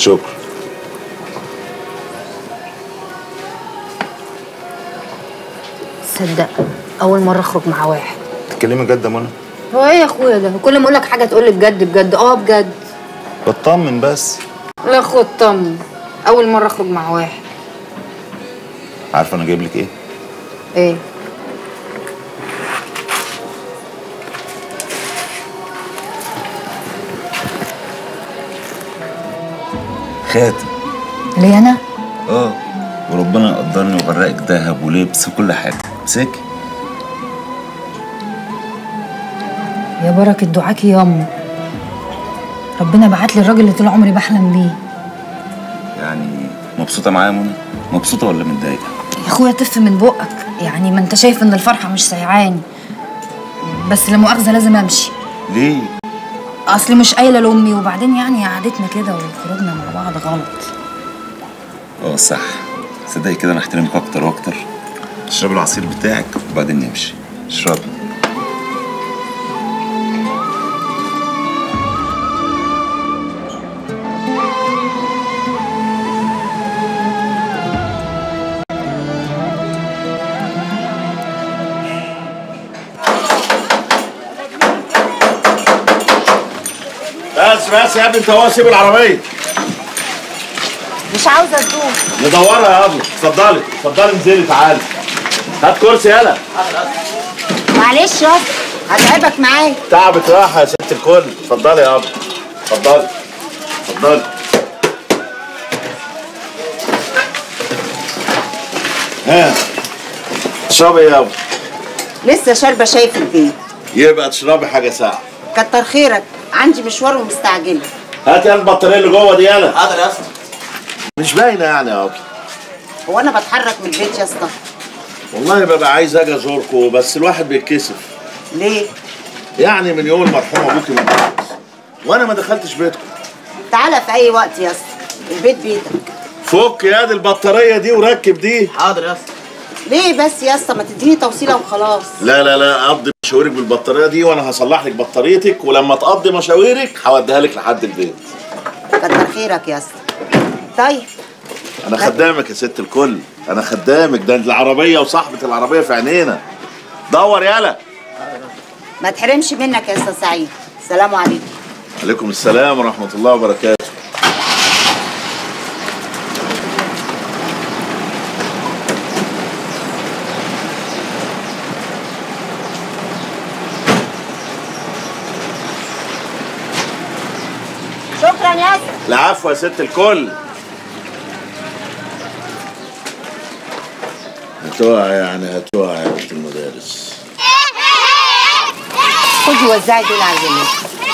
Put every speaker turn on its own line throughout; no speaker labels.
شكرا
تصدق اول مره اخرج مع واحد
تتكلمي جد يا منى
هو ايه يا اخويا ده كل ما اقول لك حاجه تقول لي بجد بجد اه بجد
بطمن بس
لا خد طم اول مره اخرج مع واحد
عارفه انا جايب لك ايه
ايه
خاتم
ليه انا
اه وربنا يقدرني ويغرقك دهب ولبس وكل حاجه امسكي
يا بركه دعاكي يا امي ربنا بعت لي الراجل اللي طول عمري بحلم بيه
يعني مبسوطه معايا يا منى مبسوطه ولا متضايقه
يا اخويا تف من بقك يعني ما انت شايف ان الفرحه مش سايعاني بس لا مؤاخذه لازم امشي
ليه
اصل مش قايله لامي وبعدين يعني قعدتنا كده وخروجنا مع بعض غلط
اه صح صدقي كده انا احترمك اكتر واكتر اشربي العصير بتاعك وبعدين نمشي اشربي
بس بس يا ابني انت هو سيب العربيه
مش عاوزه تدوم
ندورها يا ابني اتفضلي اتفضلي انزلي تعالي هات كرسي يلا
معلش يا اسطى هتعبك معايا
تعبت راحه يا ست الكل اتفضلي يا ابني اتفضلي اتفضلي ها اشربي ايه يا ابني
لسه شاربه شاي في البيت
يبقى تشربي حاجه ساقعه
كتر خيرك عندي مشوار ومستعجله
هات يا البطاريه اللي جوه دي يلا حاضر يا اسطى مش باينه يعني يا ابني
هو انا بتحرك من البيت يا اسطى
والله ببقى عايز اجي ازوركم بس الواحد بيتكسف
ليه
يعني من يوم المرحوم ابوكي من وانا ما دخلتش بيتكم
تعالى في اي وقت يا اسطى البيت بيتك
فك يا دي البطاريه دي وركب دي
حاضر يا اسطى ليه بس يا اسطى ما تديني توصيله وخلاص
لا لا لا اقضي مشاويرك بالبطاريه دي وانا هصلح لك بطاريتك ولما تقضي مشاويرك هوديها لك لحد البيت
كتر خيرك يا اسطى طيب
انا خدامك يا ست الكل انا خدامك ده العربيه وصاحبه العربيه في عينينا دور يالا
ما تحرمش منك يا اسطى سعيد سلام عليكم
عليكم السلام ورحمه الله وبركاته
شكرا يا اسطى
العفو يا ست الكل هتقع يعني هتقع يا بنت المدارس
خدي وزعي دول على الجنيه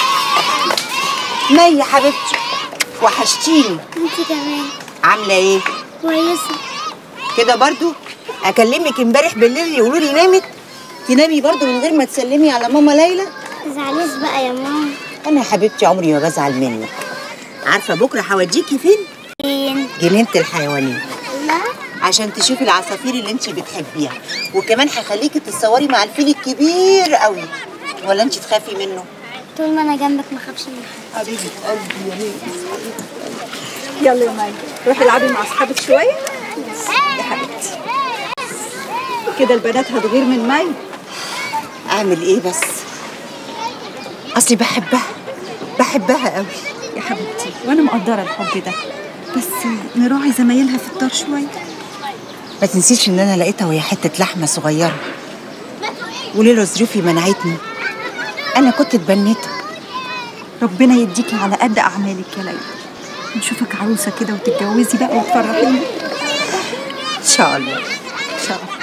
مي يا حبيبتي وحشتيني
انت كمان
عامله ايه
كويسه
كده برضو اكلمك امبارح بالليل يقولوا لي نامت تنامي برضو من غير ما تسلمي على ماما ليلى
تزعليش بقى يا ماما
انا يا حبيبتي عمري ما بزعل منك عارفه بكره هوديكي فين
فين
جنينه الحيوانات
الله
عشان تشوفي العصافير اللي انت بتحبيها وكمان هخليكي تتصوري مع الفيل الكبير قوي ولا انت تخافي منه
طول ما انا جنبك ما اخافش من حد
حبيبه قلبي يا مي
يلا يا مي روحي العبي مع اصحابك شويه يا حبيبتي كده البنات هتغير من مي
اعمل ايه بس اصلي بحبها بحبها قوي
يا حبيبتي وانا مقدره الحب ده بس نراعي زمايلها في الدار شويه
ما تنسيش ان انا لقيتها وهي حته لحمه صغيره وليلى ظروفي منعتني انا كنت اتبنيتها
ربنا يديكي على قد اعمالك يا ليلى نشوفك عروسه كده وتتجوزي بقى وتفرحيني
ان شاء الله ان شاء الله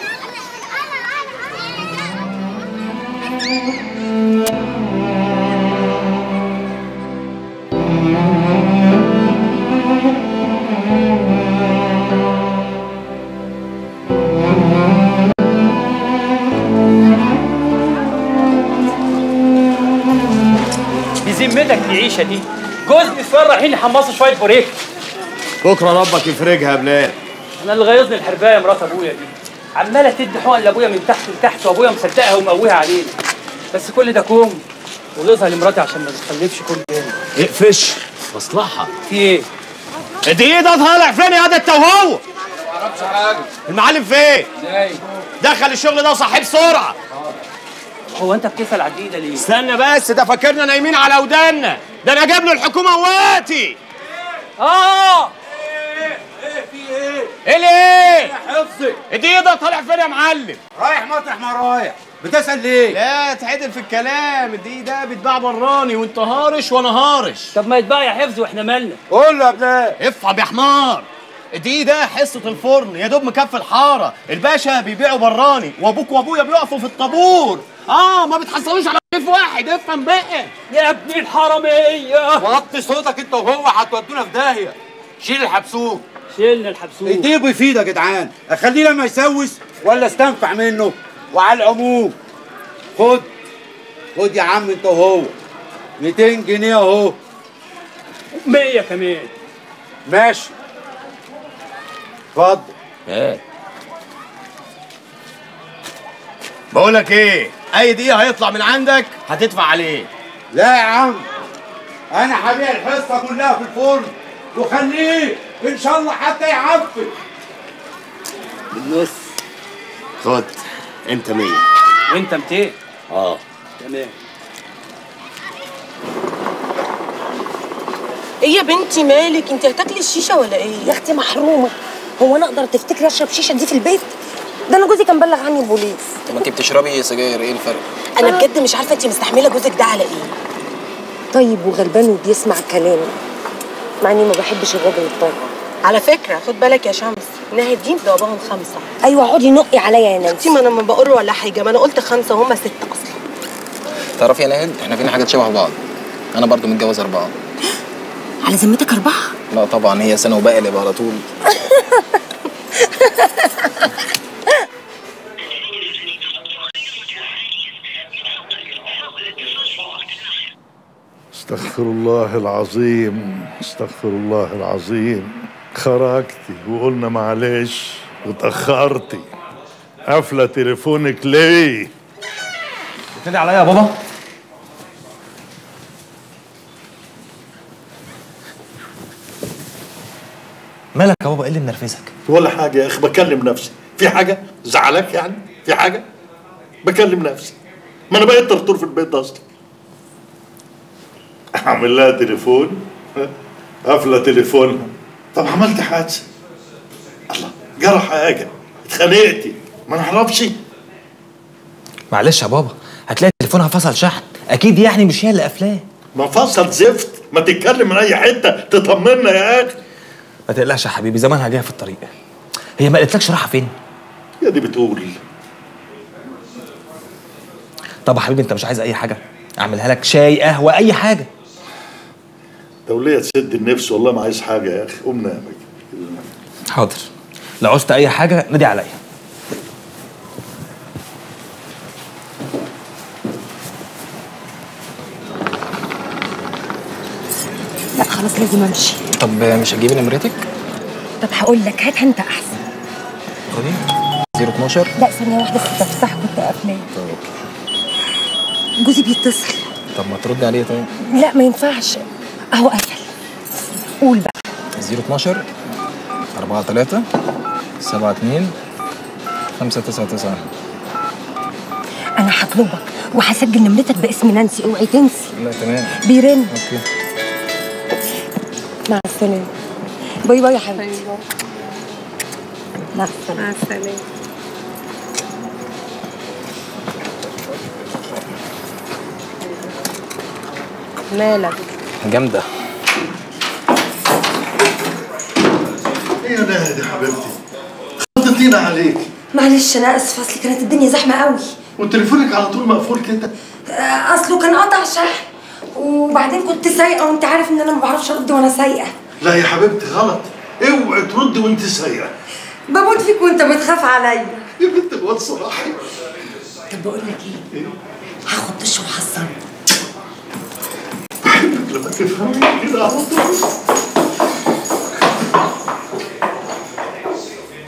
بذمتك دي عيشه دي جوز نسوان رايحين يحمصوا شويه بوريك
بكره ربك يفرجها يا بلال
انا اللي غيظني الحربايه مرات ابويا دي عماله تدي حقن لابويا من تحت لتحت وابويا مصدقها ومقويها علينا بس كل ده كوم وغيظها لمراتي عشان ما بتخلفش كل تاني
اقفش
مصلحة
في ايه؟
الدقيق ده طالع فين يا ده انت وهو؟ المعلم فين؟ دخل الشغل ده وصحيه بسرعة
هو انت بتسال على الدقيقه ليه؟
استنى بس ده فاكرنا نايمين على ودانا ده انا جايب له الحكومة وقتي
اه
ايه ليه؟ حفظي الدقيق ده طالع فين يا معلم؟
رايح مطرح ما رايح بتسأل ليه؟
لا تعدل في الكلام الدقيق ده بيتباع براني وانت هارش وانا هارش
طب ما يتباع يا حفظ واحنا مالنا؟
قول له يا بلال
افهم يا حمار دي ده حصة الفرن يا دوب مكفي الحارة الباشا بيبيعوا براني وابوك وابويا بيقفوا في الطابور اه ما بتحصلوش على كيف واحد افهم بقى
يا ابن الحراميه
وطي صوتك انت وهو هتودونا في داهية شيل الحبسوك
شيلنا الحبسوك
ايديه بيفيد يا جدعان اخليه لما يسوس ولا استنفع منه وعلى العموم خد خد يا عم انت وهو 200 جنيه اهو
100 كمان
ماشي اتفضل
ايه بقولك ايه اي دقيقة هيطلع من عندك هتدفع عليه
لا يا عم انا هبيع الحصه كلها في الفرن وخليه ان شاء الله حتى يعفن
بالنص خد انت مية
وانت 200
اه
تمام
ايه يا بنتي مالك انت هتاكلي الشيشه ولا ايه
يا اختي محرومه هو انا اقدر تفتكري اشرب شيشه دي في البيت ده انا جوزي كان بلغ عني البوليس
طب ما انت بتشربي سجاير ايه الفرق؟
انا بجد مش عارفه انت مستحمله جوزك ده على ايه
طيب وغلبان وبيسمع كلامي مع اني ما بحبش الراجل الطيب
على فكره خد بالك يا شمس ناهد دي ضربهم خمسه
ايوه اقعدي نقي عليا يا نانسي
اختي ما انا ما بقول ولا حاجه ما انا قلت خمسه وهم ست اصلا
تعرفي يا ناهد احنا فينا حاجات شبه بعض انا برضو متجوز اربعه
على ذمتك اربعه
لا طبعا هي سنه وبقلب على طول
استغفر الله العظيم استغفر الله العظيم خرجتي وقلنا معلش وتأخرتي قافلة تليفونك ليه؟
بتنادي عليا يا بابا مالك يا بابا ايه اللي منرفزك
ولا حاجة يا أخي بكلم نفسي في حاجة زعلك يعني؟ في حاجة؟ بكلم نفسي ما أنا بقيت طرطور في البيت ده أصلا أعمل لها تليفون قافلة تليفونها طب عملت حادثة الله جرى حاجة اتخانقتي ما نعرفش
معلش يا بابا هتلاقي تليفونها فصل شحن اكيد يعني مش هي اللي قافلاه
ما فصل زفت ما تتكلم من أي حتة تطمنا يا أخي
ما تقلقش يا حبيبي زمانها جايه في الطريق هي ما قالتلكش رايحه فين
يا دي بتقول
طب يا حبيبي انت مش عايز اي حاجه اعملها لك شاي قهوه اي حاجه
دولية تسد النفس والله ما عايز حاجة يا أخي قوم نام
حاضر لو عوزت اي حاجه نادي عليا
لا خلاص لازم امشي
طب مش هتجيبي نمرتك؟
طب هقول لك هات انت احسن
خدي 012
لا ثانيه واحده في التفاح كنت قافلاه جوزي بيتصل
طب ما تردي عليه طيب
لا ما ينفعش اهو قفل قول بقى
012 4 3 7 2 5 9 9
انا هطلبك وهسجل نمرتك باسم نانسي اوعي تنسي
لا تمام
بيرن
اوكي
مع السلامه باي باي يا حبيبتي مع السلامه
مع السلامه
مالك
جامده
ايه يا ناهد يا حبيبتي خطتينا عليك
معلش انا اسفه اصل كانت الدنيا زحمه قوي
وتليفونك على طول مقفول كده
آه، اصله كان قطع شحن وبعدين كنت سايقه وانت عارف ان انا ما بعرفش ارد وانا سايقه
لا يا حبيبتي غلط اوعي ترد وانت سايقه
بموت فيك وانت بتخاف عليا
يا بنت الواد صلاح
طب بقول لك ايه هاخد دش وحصن
لما تفهمي كده على طول